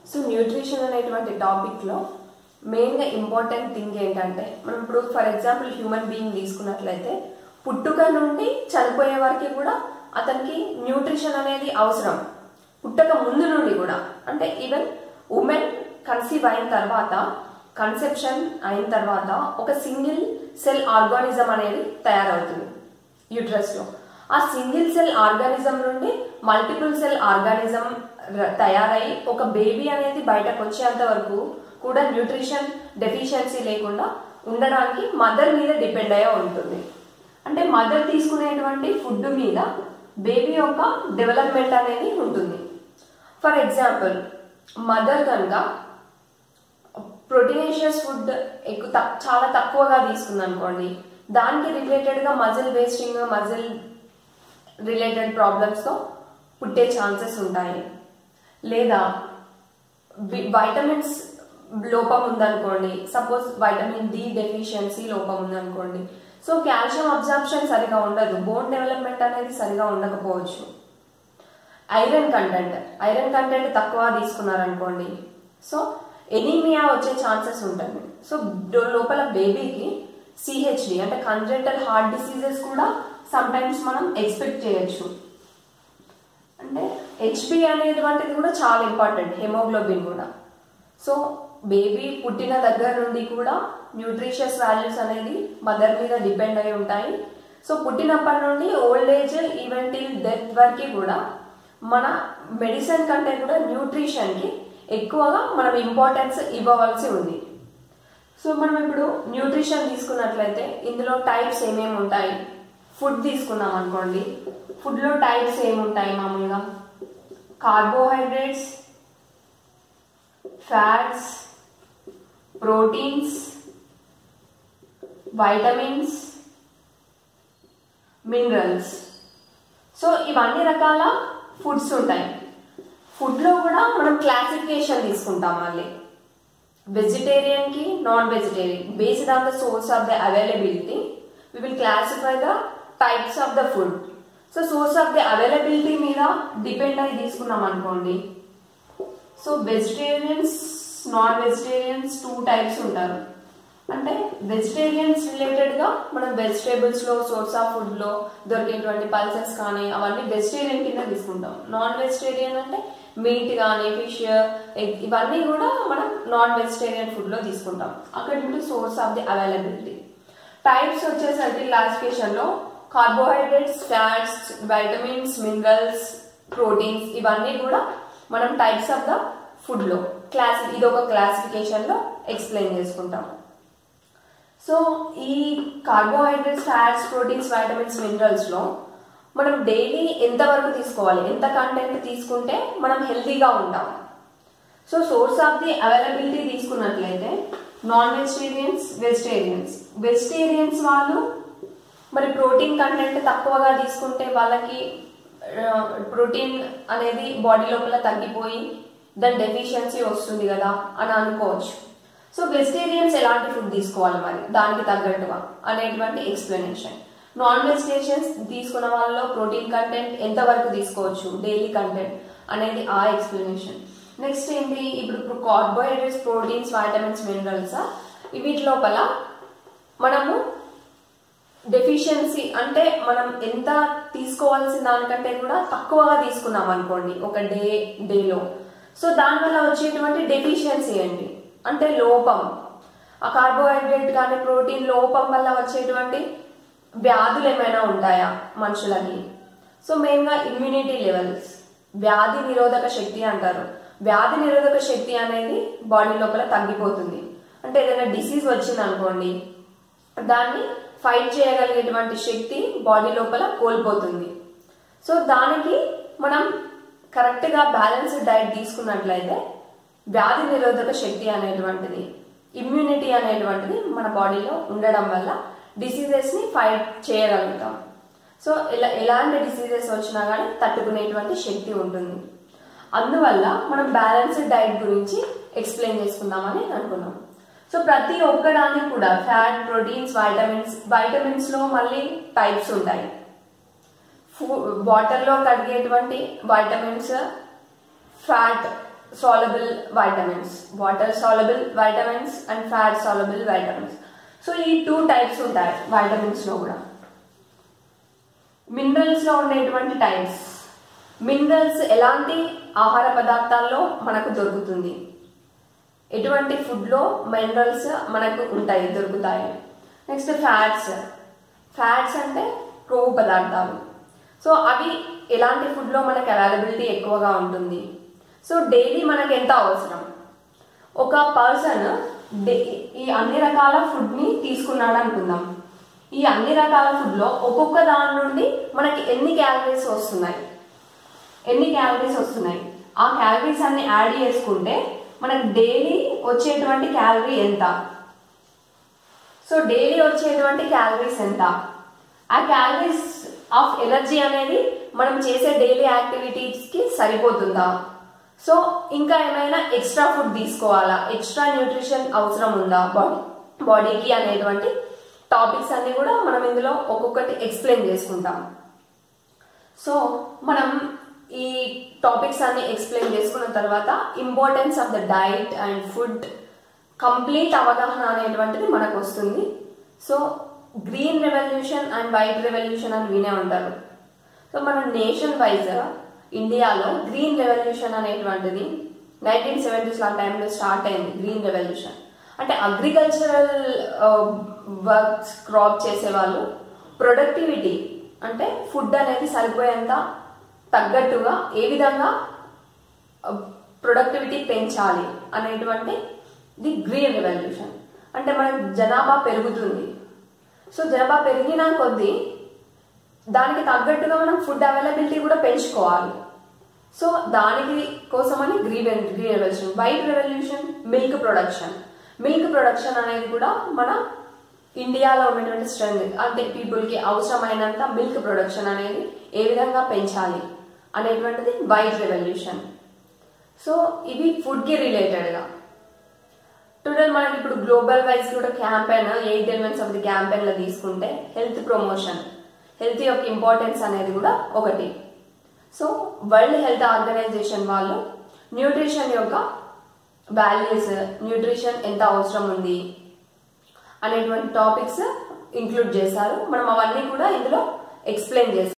so nutrition అనేటువంటి టాపిక్లో మెయిన్గా ఇంపార్టెంట్ థింగ్ ఏంటంటే మనం ఇప్పుడు ఫర్ ఎగ్జాంపుల్ హ్యూమన్ బీయింగ్ తీసుకున్నట్లయితే పుట్టుక నుండి చనిపోయే వరకు కూడా అతనికి న్యూట్రిషన్ అనేది అవసరం పుట్టక ముందు నుండి కూడా అంటే ఈవెన్ ఉమెన్ కన్సీవ్ అయిన తర్వాత కన్సెప్షన్ అయిన తర్వాత ఒక సింగిల్ సెల్ ఆర్గానిజం అనేది తయారవుతుంది యూట్రస్లో ఆ సింగిల్ సెల్ ఆర్గానిజం నుండి మల్టిపుల్ సెల్ ఆర్గానిజం తయారై ఒక బేబీ అనేది బయటకు వచ్చేంత వరకు కూడా న్యూట్రిషన్ డెఫిషియన్సీ లేకుండా ఉండడానికి మదర్ మీద డిపెండ్ అయ్యే ఉంటుంది అంటే మదర్ తీసుకునేటువంటి ఫుడ్ మీద బేబీ యొక్క డెవలప్మెంట్ అనేది ఉంటుంది ఫర్ ఎగ్జాంపుల్ మదర్ కనుక ప్రోటీనేషియస్ ఫుడ్ ఎక్కువ తక్- చాలా తక్కువగా తీసుకుంది అనుకోండి దానికి రిలేటెడ్గా మజిల్ వేస్టింగ్ మజిల్ రిలేటెడ్ ప్రాబ్లమ్స్తో పుట్టే ఛాన్సెస్ ఉంటాయి లేదా వి- వైటమిన్స్ లోపం ఉందనుకోండి సపోజ్ వైటమిన్ డి డెఫిషియన్సీ లోపం ఉందనుకోండి సో కాల్షియం అబ్జార్ప్షన్ సరిగా ఉండదు బోన్ డెవలప్మెంట్ అనేది సరిగా ఉండకపోవచ్చు ఐరన్ కంటెంట్ ఐరన్ కంటెంట్ తక్కువ తీసుకున్నారనుకోండి సో ఎనీమియా వచ్చే ఛాన్సెస్ ఉంటుంది సో డో- లోపల బేబీకి సిహెచ్డి అంటే కంజెంటల్ హార్ట్ డిసీజెస్ కూడా సమ్ టైమ్స్ మనం ఎక్స్పెక్ట్ చేయొచ్చు అంటే హెచ్పి అనేటువంటిది కూడా చాలా ఇంపార్టెంట్ హెమోగ్లోబిన్ కూడా సో బేబీ పుట్టిన దగ్గర నుండి కూడా న్యూట్రిషియస్ వాల్యూస్ అనేది మదర్ మీద డిపెండ్ అయి ఉంటాయి సో పుట్టినప్పటి నుండి old age even till death వరకు కూడా మన మెడిసిన్ కంటే కూడా న్యూట్రిషన్కి ఎక్కువగా మనం ఇంపార్టెన్స్ ఇవ్వవలసి ఉంది సో మనం ఇప్పుడు న్యూట్రిషన్ తీసుకున్నట్లయితే ఇందులో టైప్స్ ఏమేమి ఉంటాయి ఫుడ్ తీసుకున్నాం అనుకోండి ఫుడ్లో టైప్స్ ఏముంటాయి మామూలుగా carbohydrates fats proteins vitamins minerals so ఇవన్నీ రకాల ఫుడ్స్ ఉంటాయి ఫుడ్లో కూడా మనం క్లాసిఫికేషన్ తీసుకుంటాం మళ్ళీ వెజిటేరియన్ కి non vegetarian based on the source of the availability we will classify the types of the food so source of the availability మీద డిపెండ్ అయి తీసుకున్నాం అనుకోండి so vegetarians non vegetarians two types ఉంటారు అంటే vegetarians రిలేటెడ్గా మనం వెజిటేబుల్స్లో source of ఫుడ్లో దొరికేటువంటి పల్సెస్ కానీ అవన్నీ వెజిటేరియన్ కింద తీసుకుంటాం నాన్ వెజిటేరియన్ అంటే మీట్ కానీ ఫిష్ ఎగ్ ఇవన్నీ కూడా మనం నాన్ వెజిటేరియన్ ఫుడ్లో తీసుకుంటాం according to source of the availability types వచ్చేసరికి క్లాసిఫికేషన్లో carbohydrates fats vitamins minerals proteins ఇవన్నీ కూడా మనం టైప్స్ ఆఫ్ ద ఫుడ్లో క్లాస్ ఇది ఒక క్లాసిఫికేషన్లో ఎక్స్ప్లెయిన్ చేసుకుంటాం సో ఈ కార్బోహైడ్రేట్స్ ఫ్యాట్స్ ప్రోటీన్స్ వైటమిన్స్ మినరల్స్లో మనం డైలీ ఎంతవరకు తీసుకోవాలి ఎంత కంటెంట్ తీసుకుంటే మనం హెల్తీగా ఉంటాం so source of the availability తీసుకున్నట్లయితే నాన్ వెజిటేరియన్స్ వెజిటేరియన్స్ వెజిటేరియన్స్ వాళ్ళు మరి ప్రోటీన్ కంటెంట్ తక్కువగా తీసుకుంటే వాళ్ళకి ప్రోటీన్ అనేది బాడీ లోపల తగ్గిపోయి దాని డెఫిషియన్సీ వస్తుంది కదా అని అనుకోవచ్చు సో వెజిటేరియన్స్ ఎలాంటి ఫుడ్ తీసుకోవాలి మరి దానికి తగ్గట్టుగా అనేటువంటి ఎక్స్ప్లెనేషన్ నాన్ వెజిటేరియన్స్ తీసుకున్న వాళ్ళలో ప్రోటీన్ కంటెంట్ ఎంతవరకు తీసుకోవచ్చు డైలీ కంటెంట్ అనేది ఆ ఎక్స్ప్లెనేషన్ నెక్స్ట్ ఏంటి ఇప్పుడు కార్బోహైడ్రేట్స్ ప్రోటీన్స్ వైటమిన్స్ మినరల్స్ వీటి లోపల మనము డెఫిషియన్సీ అంటే మనం ఎంత తీసుకోవాల్సిన దానికంటే కూడా తక్కువగా తీసుకున్నాం అనుకోండి ఒక డే డేలో సో దానివల్ల వచ్చేటువంటి డెఫిషియన్సీ ఏంటి అంటే లోపం ఆ కార్బోహైడ్రేట్ కానీ ప్రోటీన్ లోపం వల్ల వచ్చేటువంటి వ్యాధులు ఏమైనా ఉంటాయా మనుషులకి సో మెయిన్గా ఇమ్యూనిటీ లెవెల్స్ వ్యాధి నిరోధక శక్తి అంటారు వ్యాధి నిరోధక శక్తి అనేది బాడీ లోపల తగ్గిపోతుంది అంటే ఏదైనా డిసీజ్ వచ్చింది అనుకోండి దాన్ని ఫైట్ చేయగలిగేటువంటి శక్తి బాడీ లోపల కోల్పోతుంది సో దానికి మనం కరెక్ట్గా బ్యాలెన్స్డ్ డైట్ తీసుకున్నట్లయితే వ్యాధి నిరోధక శక్తి అనేటువంటిది ఇమ్యూనిటీ అనేటువంటిది మన బాడీలో ఉండడం వల్ల డిసీజెస్ని ఫైట్ చేయగలుగుతాం సో ఇలా ఎలాంటి డిసీజెస్ వచ్చినా కానీ తట్టుకునేటువంటి శక్తి ఉంటుంది అందువల్ల మనం బ్యాలెన్స్డ్ డైట్ గురించి ఎక్స్ప్లెయిన్ చేసుకుందామని అనుకున్నాం సో ప్రతి ఒక్కదానికి కూడా ఫ్యాట్ ప్రోటీన్స్ వైటమిన్స్ వైటమిన్స్లో మళ్ళీ టైప్స్ ఉంటాయి వాటర్లో కడిగేటువంటి vitamins fat soluble vitamins water soluble vitamins and fat soluble vitamins so ఈ టూ టైప్స్ ఉంటాయి వైటమిన్స్ లో కూడా మినరల్స్ లో ఉండేటువంటి టైప్స్ మినరల్స్ ఎలాంటి ఆహార పదార్థాల్లో మనకు దొరుకుతుంది ఎటువంటి ఫుడ్లో మినరల్స్ మనకు ఉంటాయి దొరుకుతాయి నెక్స్ట్ ఫ్యాట్స్ ఫ్యాట్స్ అంటే కొవ్వు పదార్థాలు సో అవి ఎలాంటి ఫుడ్లో మనకు అవైలబిలిటీ ఎక్కువగా ఉంటుంది సో డైలీ మనకు ఎంత అవసరం ఒక పర్సన్ ఈ అన్ని రకాల ఫుడ్ని తీసుకున్నాడు అనుకుందాం ఈ అన్ని రకాల ఫుడ్లో ఒక్కొక్క దాని నుండి మనకి ఎన్ని క్యాలరీస్ వస్తున్నాయి ఎన్ని క్యాలరీస్ వస్తున్నాయి ఆ క్యాలరీస్ అన్ని యాడ్ చేసుకుంటే మనకు డైలీ వచ్చేటువంటి క్యాలరీ ఎంత సో డైలీ వచ్చేటువంటి క్యాలరీస్ ఎంత ఆ క్యాలరీస్ ఆఫ్ ఎనర్జీ అనేది మనం చేసే డైలీ యాక్టివిటీస్కి సరిపోతుందా సో ఇంకా ఏమైనా ఎక్స్ట్రా ఫుడ్ తీసుకోవాలా ఎక్స్ట్రా న్యూట్రిషన్ అవసరం ఉందా బాడీ బాడీకి అనేటువంటి టాపిక్స్ అన్ని కూడా మనం ఇందులో ఒక్కొక్కటి ఎక్స్ప్లెయిన్ చేసుకుంటాం సో మనం ఈ టాపిక్స్ అన్ని ఎక్స్ప్లెయిన్ చేసుకున్న తర్వాత importance of the diet and food complete అవగాహన అనేటువంటిది మనకు వస్తుంది so green revolution and white revolution అని వినే ఉంటారు సో మన నేషన్ వైజ్ ఇండియాలో గ్రీన్ రెవల్యూషన్ అనేటువంటిది నైన్టీన్ సెవెంటీస్ ఆ టైంలో స్టార్ట్ అయింది గ్రీన్ రెవల్యూషన్ అంటే అగ్రికల్చరల్ వర్క్స్ క్రాప్ చేసేవాళ్ళు ప్రొడక్టివిటీ అంటే ఫుడ్ అనేది సరిపోయేంత తగ్గట్టుగా ఏ విధంగా ప్రొడక్టివిటీ పెంచాలి అనేటువంటి ది గ్రీన్ రెవల్యూషన్ అంటే మనకి జనాభా పెరుగుతుంది సో జనాభా పెరిగిన కొద్దీ దానికి తగ్గట్టుగా మనం ఫుడ్ అవైలబిలిటీ కూడా పెంచుకోవాలి సో దానికి కోసమని green green revolution white revolution milk production milk production అనేది కూడా మన ఇండియాలో ఉన్నటువంటి స్ట్రెంగ్ అంటే పీపుల్కి అవసరమైనంత మిల్క్ ప్రొడక్షన్ అనేది ఏ విధంగా పెంచాలి అనేటువంటిది వైట్ రెవల్యూషన్ సో ఇవి ఫుడ్కి రిలేటెడ్గా టోటల్ మనకి ఇప్పుడు గ్లోబల్ వైజ్ కూడా campaign eight elements of the క్యాంపెయిన్లో తీసుకుంటే హెల్త్ ప్రమోషన్ హెల్త్ యొక్క ఇంపార్టెన్స్ అనేది కూడా ఒకటి సో వరల్డ్ హెల్త్ ఆర్గనైజేషన్ వాళ్ళు న్యూట్రిషన్ యొక్క వాల్యూస్ న్యూట్రిషన్ ఎంత అవసరం ఉంది అనేటువంటి టాపిక్స్ ఇంక్లూడ్ చేశారు మనం అవన్నీ కూడా ఇందులో ఎక్స్ప్లెయిన్ చేస్తాం